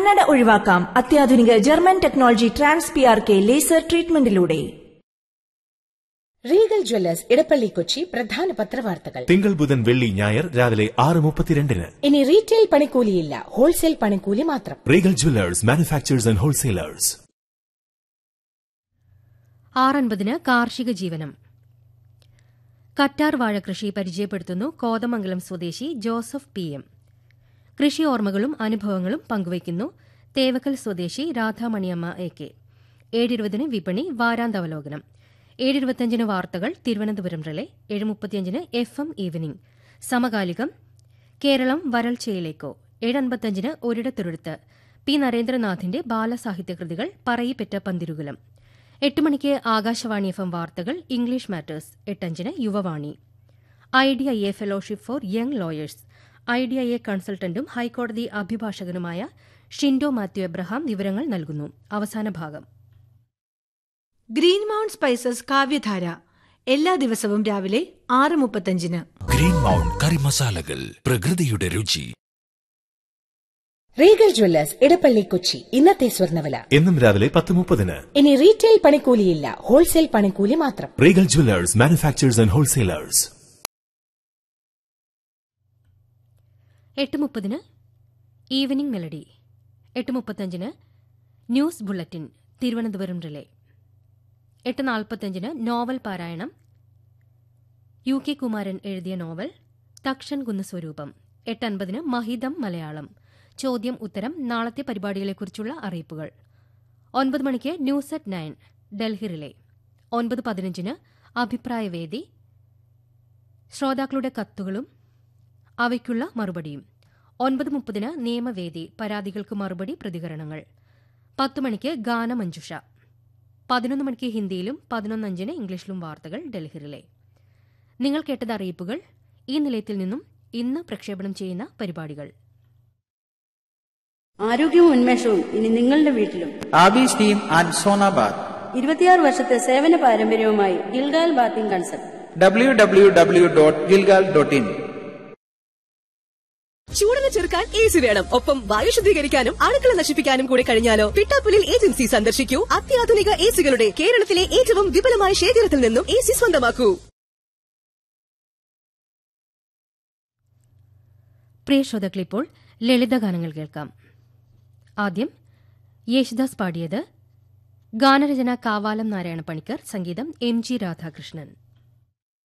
കണ്ണട ഒഴിവാക്കാം അത്യാധുനിക German technology trans P R K laser ട്രീറ്റ്മെന്റിലൂടെ റീഗൽ ജ്വല്ലേഴ്സ് ഇടപ്പള്ളി കൊച്ചി പ്രധാന പത്രവാർത്തകൾ തിങ്കൾ ബുധൻ വെള്ളി ഞായർ രാവിലെ ആറ് മുപ്പത്തിരണ്ടിന് ഇനി റീറ്റെയിൽ പണിക്കൂലിയില്ല ഹോൾസെയിൽ പണിക്കൂലി മാത്രം Regal Jewellers manufacturers and wholesalers ആറൻപതിന് കാർഷിക ജീവനം കറ്റാർ വാഴ കൃഷി പരിചയപ്പെടുത്തുന്നു കോതമംഗലം സ്വദേശി ജോസഫ് പി എം കൃഷി ഓർമ്മകളും അനുഭവങ്ങളും പങ്കുവയ്ക്കുന്നു തേവക്കൽ സ്വദേശി രാധാമണിയമ്മ എ കെ ഏഴിരുപതിന് വിപണി വാരാന്തവലോകനം ഏഴിരുപത്തിയഞ്ചിന് വാർത്തകൾ തിരുവനന്തപുരം റിലേ ഏഴ് മുപ്പത്തിയഞ്ചിന് എഫ് എം ഈവനിംഗ് സമകാലികം കേരളം വരൾച്ചയിലേക്കോ ഏഴൻപത്തഞ്ചിന് ഒരിടത്തൊരിടത്ത് പി നരേന്ദ്രനാഥിന്റെ ബാലസാഹിത്യകൃതികൾ പറയിപ്പെറ്റ പന്തിരുകുലം എട്ട് മണിക്ക് ആകാശവാണി എഫ് എം വാർത്തകൾ ഇംഗ്ലീഷ് മാറ്റേഴ്സ് എട്ടഞ്ചിന് Yuvavani I D I A fellowship for young lawyers I D I A കൺസൾട്ടന്റും ഹൈക്കോടതി അഭിഭാഷകനുമായ ഷിൻഡോ മാത്യു എബ്രഹാം വിവരങ്ങൾ നൽകുന്നു അവസാന ഭാഗം ഗ്രീൻ മൗണ്ട് സ്പൈസസ് കാവ്യധാര എല്ലാ ദിവസവും രാവിലെ ആറ് മുപ്പത്തഞ്ചിന് ഗ്രീൻ മൗണ്ട് കറി മസാലകൾ പ്രകൃതിയുടെ രുചി റീഗൽ ജ്വല്ലേഴ്സ് ഇടപ്പള്ളി കൊച്ചി ഇന്നത്തെ സ്വർണ്ണവില എന്നും രാവിലെ പത്ത് മുപ്പതിന് ഇനി റീറ്റെയിൽ പണിക്കൂലിയില്ല ഹോൾസെയിൽ പണിക്കൂലി മാത്രം Regal Jewellers manufacturers and wholesalers എട്ട് മുപ്പതിന് ഈവനിംഗ് മെലഡി എട്ട് മുപ്പത്തഞ്ചിന് ന്യൂസ് ബുള്ളറ്റിൻ തിരുവനന്തപുരം റിലേ എട്ട് നാൽപ്പത്തഞ്ചിന് നോവൽ പാരായണം യു കെ കുമാരൻ എഴുതിയ നോവൽ തക്ഷൻ കുന്ന് സ്വരൂപം എട്ട് അൻപതിന് മഹിതം മലയാളം ചോദ്യം ഉത്തരം നാളത്തെ പരിപാടികളെക്കുറിച്ചുള്ള അറിയിപ്പുകൾ ഒൻപത് മണിക്ക് news at nine Delhi relay ഒൻപത് പതിനഞ്ചിന് അഭിപ്രായവേദി ശ്രോതാക്കളുടെ കത്തുകളും അവയ്ക്കുള്ള മറുപടിയും ഒൻപത് മുപ്പതിന് നിയമവേദി പരാതികൾക്ക് മറുപടി പ്രതികരണങ്ങൾ പത്ത് മണിക്ക് ഗാനമഞ്ജുഷ പതിനൊന്ന് മണിക്ക് ഹിന്ദിയിലും പതിനൊന്നഞ്ചിന് ഇംഗ്ലീഷിലും വാർത്തകൾ ഡൽഹിയിലെ നിങ്ങൾ കേട്ടത് അറിയിപ്പുകൾ ഈ നിലയത്തിൽ നിന്നും ഇന്ന് പ്രക്ഷേപണം ചെയ്യുന്ന പരിപാടികൾ ആരോഗ്യവും ഉന്മേഷവും ഇനി നിങ്ങളുടെ വീട്ടിലും ആബീസ് ടീം ആൻഡ് സോനാബാദ് ഇരുപത്തിയാറ് വർഷത്തെ സേവന പാരമ്പര്യവുമായി Gilgal bathing concept W W W dot Gilgal dot in ചൂടിനെ ചെറുക്കാൻ എ സി വേണം ഒപ്പം വായു ശുദ്ധീകരിക്കാനും അണുക്കളെ നശിപ്പിക്കാനും കൂടി കഴിഞ്ഞാലോ പിട്ടാപ്പുലിൽ ഏജൻസി സന്ദർശിക്കൂ അത്യാധുനിക എ സികളുടെ കേരളത്തിലെ ഏറ്റവും വിപുലമായ ശേഖരത്തിൽ നിന്നും എ സി സ്വന്തമാക്കൂ പ്രിയ ശ്രോതാക്കളിപ്പോൾ ലളിതഗാനങ്ങൾ കേൾക്കാം ആദ്യം യേശുദാസ് പാടിയത് ഗാനരചന കാവാലം നാരായണ പണിക്കർ സംഗീതം എം ജി രാധാകൃഷ്ണൻ